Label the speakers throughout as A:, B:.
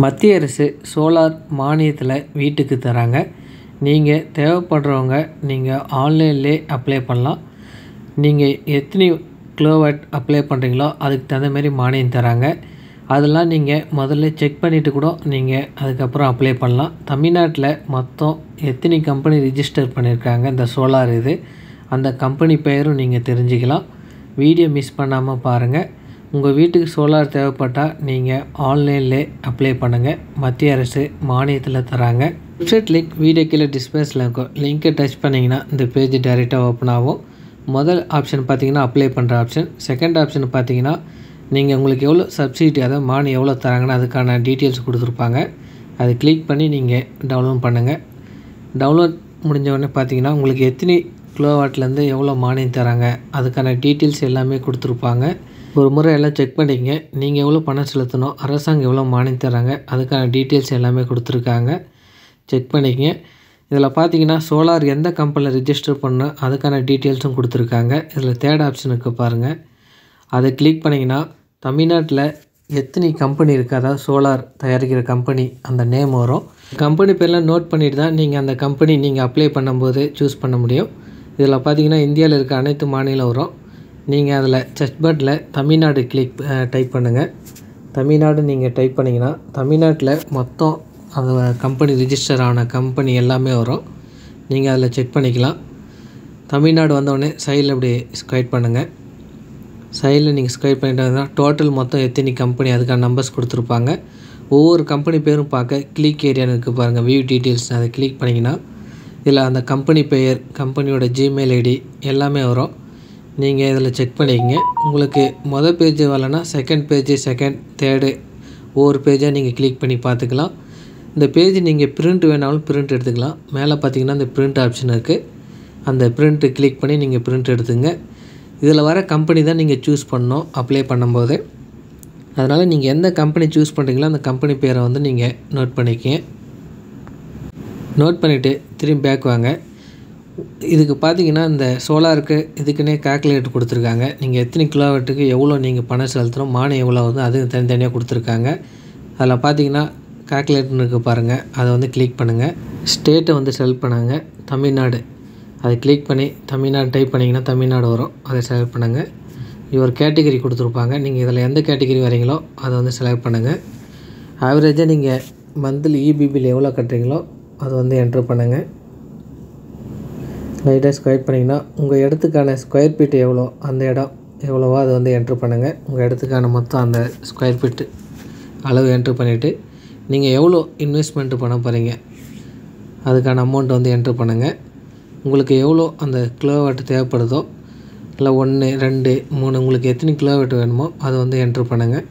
A: மத்திய அரசு சோலார் மானியத்தில் வீட்டுக்கு தராங்க நீங்கள் தேவைப்படுறவங்க நீங்கள் ஆன்லைன்லே அப்ளை பண்ணலாம் நீங்கள் எத்தனை கிலோவாட் அப்ளை பண்ணுறீங்களோ அதுக்கு தகுந்த மாதிரி மானியம் தராங்க அதெல்லாம் நீங்கள் முதல்ல செக் பண்ணிவிட்டு கூட நீங்கள் அதுக்கப்புறம் அப்ளை பண்ணலாம் தமிழ்நாட்டில் மொத்தம் எத்தனை கம்பெனி ரிஜிஸ்டர் பண்ணியிருக்காங்க இந்த சோலார் இது அந்த கம்பெனி பெயரும் நீங்கள் தெரிஞ்சுக்கலாம் வீடியோ மிஸ் பண்ணாமல் பாருங்கள் உங்கள் வீட்டுக்கு சோலார் தேவைப்பட்டால் நீங்கள் ஆன்லைன்லே அப்ளை பண்ணுங்கள் மத்திய அரசு மானியத்தில் தராங்க வெப்சைட் லிங்க் வீடியோ கீழே டிஸ்பிளேஸில் இருக்கும் லிங்க்கை டச் பண்ணிங்கன்னா இந்த பேஜ் டைரெக்டாக ஓப்பன் ஆகும் முதல் ஆப்ஷன் பார்த்தீங்கன்னா அப்ளை பண்ணுற ஆப்ஷன் செகண்ட் ஆப்ஷன் பார்த்தீங்கன்னா நீங்கள் உங்களுக்கு எவ்வளோ சப்சிடி அதாவது மானியம் எவ்வளோ தராங்கன்னு அதுக்கான டீட்டெயில்ஸ் கொடுத்துருப்பாங்க அதை கிளிக் பண்ணி நீங்கள் டவுன்லோட் பண்ணுங்கள் டவுன்லோட் முடிஞ்ச உடனே பார்த்தீங்கன்னா உங்களுக்கு எத்தனை கிலோவாட்லேருந்து எவ்வளோ மானியம் தராங்க அதுக்கான டீட்டெயில்ஸ் எல்லாமே கொடுத்துருப்பாங்க ஒரு முறை எல்லாம் செக் பண்ணிக்கங்க நீங்கள் எவ்வளோ பணம் செலுத்தணும் அரசாங்கம் எவ்வளோ மானியம் தராங்க அதுக்கான டீட்டெயில்ஸ் எல்லாமே கொடுத்துருக்காங்க செக் பண்ணிக்கங்க இதில் பார்த்தீங்கன்னா சோலார் எந்த கம்பெனியில் ரிஜிஸ்டர் பண்ணணும் அதுக்கான டீட்டெயில்ஸும் கொடுத்துருக்காங்க இதில் தேர்ட் ஆப்ஷனுக்கு பாருங்கள் அதை கிளிக் பண்ணிங்கன்னா தமிழ்நாட்டில் எத்தனை கம்பெனி இருக்குது அதாவது சோலார் தயாரிக்கிற கம்பெனி அந்த நேம் வரும் கம்பெனி பேர்லாம் நோட் பண்ணிட்டு தான் நீங்கள் அந்த கம்பெனி நீங்கள் அப்ளை பண்ணும்போது சூஸ் பண்ண முடியும் இதில் பார்த்தீங்கன்னா இந்தியாவில் இருக்க அனைத்து மாநிலம் வரும் நீங்கள் அதில் செஸ்ட் பட்டில் தமிழ்நாடு கிளிக் டைப் பண்ணுங்கள் தமிழ்நாடு நீங்கள் டைப் பண்ணிங்கன்னா தமிழ்நாட்டில் மொத்தம் அந்த கம்பெனி ரிஜிஸ்டர் ஆன கம்பெனி எல்லாமே வரும் நீங்கள் அதில் செக் பண்ணிக்கலாம் தமிழ்நாடு வந்தோடனே சைடில் இப்படி ஸ்கைட் பண்ணுங்கள் சைடில் நீங்கள் ஸ்கைப் பண்ணிட்டு டோட்டல் மொத்தம் எத்தனை கம்பெனி அதுக்கான நம்பர்ஸ் கொடுத்துருப்பாங்க ஒவ்வொரு கம்பெனி பேரும் பார்க்க கிளிக் ஏரியான்னு இருக்குது பாருங்கள் வியூ டீட்டெயில்ஸ் அதை கிளிக் பண்ணிங்கன்னா இதில் அந்த கம்பெனி பெயர் கம்பெனியோட ஜிமெயில் ஐடி எல்லாமே வரும் நீங்கள் இதில் செக் பண்ணிக்கங்க உங்களுக்கு மொதல் பேஜ் வரலன்னா செகண்ட் பேஜ் செகண்ட் தேர்டு ஒவ்வொரு பேஜாக நீங்கள் கிளிக் பண்ணி பார்த்துக்கலாம் இந்த பேஜ் நீங்கள் பிரிண்ட் வேணாலும் பிரிண்ட் எடுத்துக்கலாம் மேலே பார்த்தீங்கன்னா இந்த பிரிண்ட் ஆப்ஷன் இருக்குது அந்த பிரிண்ட்டு கிளிக் பண்ணி நீங்கள் பிரிண்ட் எடுத்துங்க இதில் வர கம்பெனி தான் நீங்கள் சூஸ் பண்ணணும் அப்ளை பண்ணும்போது அதனால் நீங்கள் எந்த கம்பெனி சூஸ் பண்ணுறீங்களோ அந்த கம்பெனி பேரை வந்து நீங்கள் நோட் பண்ணிக்கங்க நோட் பண்ணிவிட்டு திரும்பி பேக் வாங்க இதுக்கு பார்த்தீங்கன்னா இந்த சோலாருக்கு இதுக்குன்னே கால்குலேட்டர் கொடுத்துருக்காங்க நீங்கள் எத்தனை கிலோவாட்டுக்கு எவ்வளோ நீங்கள் பணம் செலுத்துகிறோம் மானியம் எவ்வளோ வந்து அது தனித்தனியாக கொடுத்துருக்காங்க அதில் பார்த்தீங்கன்னா கால்குலேட்டருக்கு பாருங்கள் அதை வந்து கிளிக் பண்ணுங்கள் ஸ்டேட்டை வந்து செலக்ட் பண்ணுங்க தமிழ்நாடு அதை கிளிக் பண்ணி தமிழ்நாடு டைப் பண்ணிங்கன்னா தமிழ்நாடு வரும் அதை செலக்ட் பண்ணுங்கள் ஒரு கேட்டகரி கொடுத்துருப்பாங்க நீங்கள் இதில் எந்த கேட்டகரி வரீங்களோ அதை வந்து செலக்ட் பண்ணுங்கள் ஆவரேஜாக நீங்கள் மந்த்லி இபிபியில் எவ்வளோ கட்டுறீங்களோ அதை வந்து என்ட்ரு பண்ணுங்கள் லைட்டாக ஸ்கொயர் பண்ணிங்கன்னா உங்கள் இடத்துக்கான ஸ்கொயர் ஃபீட் எவ்வளோ அந்த இடம் எவ்வளவோ அதை வந்து என்ட்ரு பண்ணுங்கள் உங்கள் இடத்துக்கான மொத்தம் அந்த ஸ்கொயர் ஃபீட்டு அளவு என்ட்ரு பண்ணிவிட்டு நீங்கள் எவ்வளோ இன்வெஸ்ட்மெண்ட்டு பண்ண போகிறீங்க அதுக்கான அமௌண்ட் வந்து என்ட்ரு பண்ணுங்கள் உங்களுக்கு எவ்வளோ அந்த கிலோவாட் தேவைப்படுதோ இல்லை ஒன்று ரெண்டு மூணு உங்களுக்கு எத்தனை கிலோவாட் வேணுமோ அதை வந்து என்ட்ரு பண்ணுங்கள்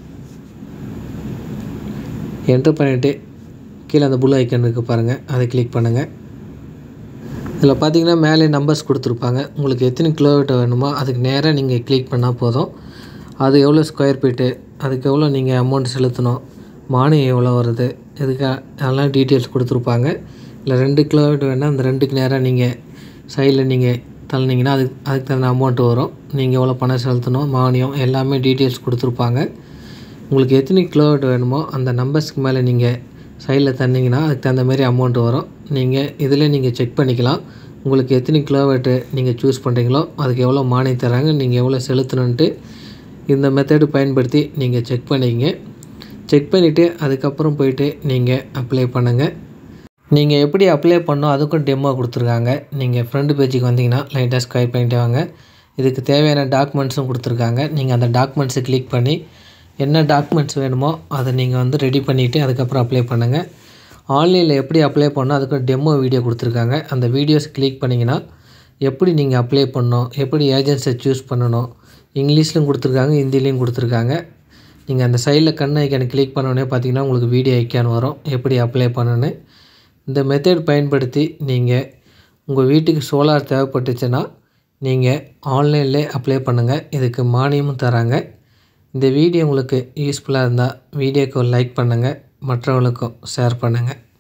A: என்ட்ரு பண்ணிவிட்டு கீழே அந்த புல் ஐக்கன் இருக்குது பாருங்கள் அதை கிளிக் பண்ணுங்கள் இதில் பார்த்தீங்கன்னா மேலே நம்பர்ஸ் கொடுத்துருப்பாங்க உங்களுக்கு எத்தனை கிலோமீட்டர் வேணுமோ அதுக்கு நேராக நீங்கள் கிளிக் பண்ணால் போதும் அது எவ்வளோ ஸ்கொயர் ஃபீட்டு அதுக்கு எவ்வளோ நீங்கள் அமௌண்ட் செலுத்தணும் மானியம் எவ்வளோ வருது இதுக்கு அதெல்லாம் டீட்டெயில்ஸ் கொடுத்துருப்பாங்க இல்லை ரெண்டு கிலோமீட்டர் வேணால் அந்த ரெண்டுக்கு நேராக நீங்கள் சைடில் நீங்கள் தள்ளினீங்கன்னா அதுக்கு அதுக்கு தகுந்த அமௌண்ட்டு வரும் நீங்கள் எவ்வளோ பணம் செலுத்தணும் மானியம் எல்லாமே டீட்டெயில்ஸ் கொடுத்துருப்பாங்க உங்களுக்கு எத்தனை கிலோமீட்டர் வேணுமோ அந்த நம்பர்ஸ்க்கு மேலே நீங்கள் சைடில் தந்தீங்கன்னா அதுக்கு தகுந்த மாதிரி அமௌண்ட் வரும் நீங்கள் இதில் நீங்கள் செக் பண்ணிக்கலாம் உங்களுக்கு எத்தனை கிலோமீட்டர் நீங்கள் சூஸ் பண்ணுறீங்களோ அதுக்கு எவ்வளோ மானியம் தராங்க நீங்கள் எவ்வளோ செலுத்தணுன்ட்டு இந்த மெத்தடு பயன்படுத்தி நீங்கள் செக் பண்ணிக்கங்க செக் பண்ணிவிட்டு அதுக்கப்புறம் போயிட்டு நீங்கள் அப்ளை பண்ணுங்கள் நீங்கள் எப்படி அப்ளை பண்ணோம் அதுக்கும் டெமோ கொடுத்துருக்காங்க நீங்கள் ஃப்ரண்ட் பேஜுக்கு வந்தீங்கன்னா லைட்டாக ஸ்கொயர் பண்ணிட்டே வாங்க இதுக்கு தேவையான டாக்குமெண்ட்ஸும் கொடுத்துருக்காங்க நீங்கள் அந்த டாக்குமெண்ட்ஸை கிளிக் பண்ணி என்ன டாக்குமெண்ட்ஸ் வேணுமோ அதை நீங்கள் வந்து ரெடி பண்ணிவிட்டு அதுக்கப்புறம் அப்ளை பண்ணுங்கள் ஆன்லைனில் எப்படி அப்ளை பண்ணோம் அதுக்கு டெமோ வீடியோ கொடுத்துருக்காங்க அந்த வீடியோஸ் கிளிக் பண்ணிங்கன்னா எப்படி நீங்கள் அப்ளை பண்ணணும் எப்படி ஏஜென்ட்ஸை சூஸ் பண்ணணும் இங்கிலீஷ்லையும் கொடுத்துருக்காங்க ஹிந்திலையும் கொடுத்துருக்காங்க நீங்கள் அந்த சைடில் கண் ஐக்கானை கிளிக் பண்ணோடனே பார்த்தீங்கன்னா உங்களுக்கு வீடியோ ஐக்கான் வரும் எப்படி அப்ளை பண்ணணுன்னு இந்த மெத்தட் பயன்படுத்தி நீங்கள் உங்கள் வீட்டுக்கு சோலார் தேவைப்பட்டுச்சுன்னா நீங்கள் ஆன்லைன்லேயே அப்ளை பண்ணுங்கள் இதுக்கு மானியமும் தராங்க இந்த வீடியோ உங்களுக்கு யூஸ்ஃபுல்லாக இருந்தால் வீடியோக்கு லைக் பண்ணுங்கள் மற்றவங்களுக்கும் ஷேர் பண்ணுங்கள்